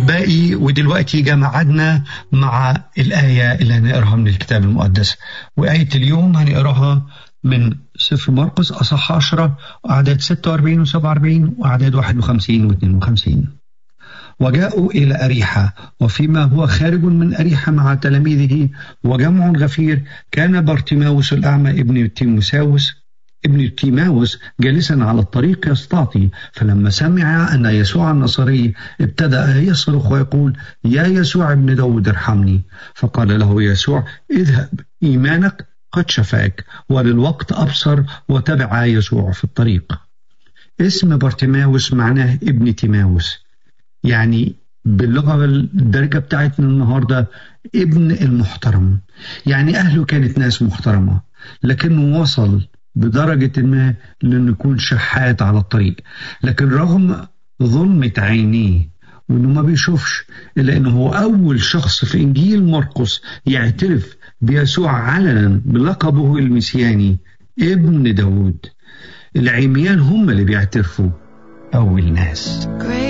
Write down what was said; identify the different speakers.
Speaker 1: أحبائي ودلوقتي جاء ميعادنا مع الآية اللي هنقراها من الكتاب المقدس وآية اليوم هنقراها من سفر مرقس أصح 10 أعداد 46 و47 وأعداد 51 و52 وجاءوا إلى أريحة وفيما هو خارج من أريحة مع تلاميذه وجمع غفير كان بارتيماوس الأعمى ابن تيموساوس ابن تيماوس جالسا على الطريق يستعطي فلما سمع أن يسوع النصري ابتدأ يصرخ ويقول يا يسوع ابن داود ارحمني فقال له يسوع اذهب إيمانك قد شفاك وللوقت أبصر وتبع يسوع في الطريق اسم بارتيماوس معناه ابن تيماوس يعني باللغة الدرجة بتاعتنا النهاردة ابن المحترم يعني أهله كانت ناس محترمة لكنه وصل بدرجة ما لأنه يكون شحات على الطريق لكن رغم ظلمة عينيه وانه ما بيشوفش الا انه هو اول شخص في انجيل مرقس يعترف بيسوع علنا بلقبه المسياني ابن داود العميان هم اللي بيعترفوا اول ناس